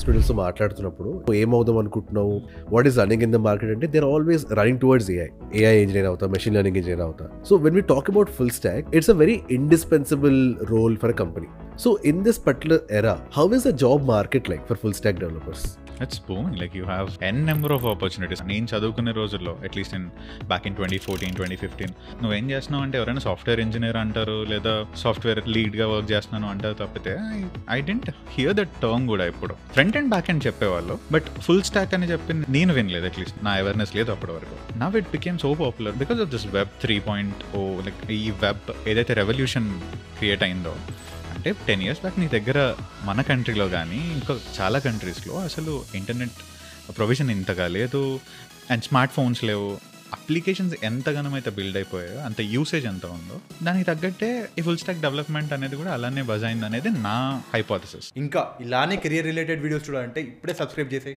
entrepreneurs మాట్లాడుతున్నప్పుడు ఏమవుదాం అనుకుంటున్నావు what is running in the market అంటే there always running towards AI AI engineer అవుతా మెషిన్ లెర్నింగ్ ఇంజనీర్ అవుతా so when we talk about full stack it's a very indispensable role for a company so in this particular era how is the job market like for full stack developers it's booming like you have N number of opportunities నేను చదువుకునే రోజుల్లో at least in back in twenty fourteen twenty fifteen నువ్వేం చేస్తున్నావు అంటే ఎవరైనా software engineer అంటారు లేదా software లీడ్గా work చేస్తున్నాను అంటారు తప్పితే I didn't hear that term కూడా ఇప్పుడు ఫ్రంట్ అండ్ బ్యాక్ అండ్ చెప్పేవాళ్ళు బట్ ఫుల్ స్టాక్ అని చెప్పి నేను వినలేదు అట్లీస్ట్ నా అవేర్నెస్ లేదు అప్పటి వరకు now it became so popular because of this web three point O like ఈ వెబ్ ఏదైతే రెవల్యూషన్ క్రియేట్ అయిందో అంటే టెన్ ఇయర్స్ బ్యాక్ నీ దగ్గర మన కంట్రీలో కానీ ఇంకా చాలా కంట్రీస్లో అసలు ఇంటర్నెట్ ప్రొవిజన్ ఇంతగా లేదు అండ్ స్మార్ట్ ఫోన్స్ లేవు అప్లికేషన్స్ ఎంతగానో అయితే బిల్డ్ అయిపోయాయో అంత యూసేజ్ ఎంత ఉందో దానికి తగ్గట్టే ఈ ఫుల్ స్టాక్ డెవలప్మెంట్ అనేది కూడా అలానే బజ్ అయింది అనేది నా హైపోథసిస్ ఇంకా ఇలానే కెరియర్ రిలేటెడ్ వీడియోస్ చూడాలంటే ఇప్పుడే సబ్స్క్రైబ్ చేసి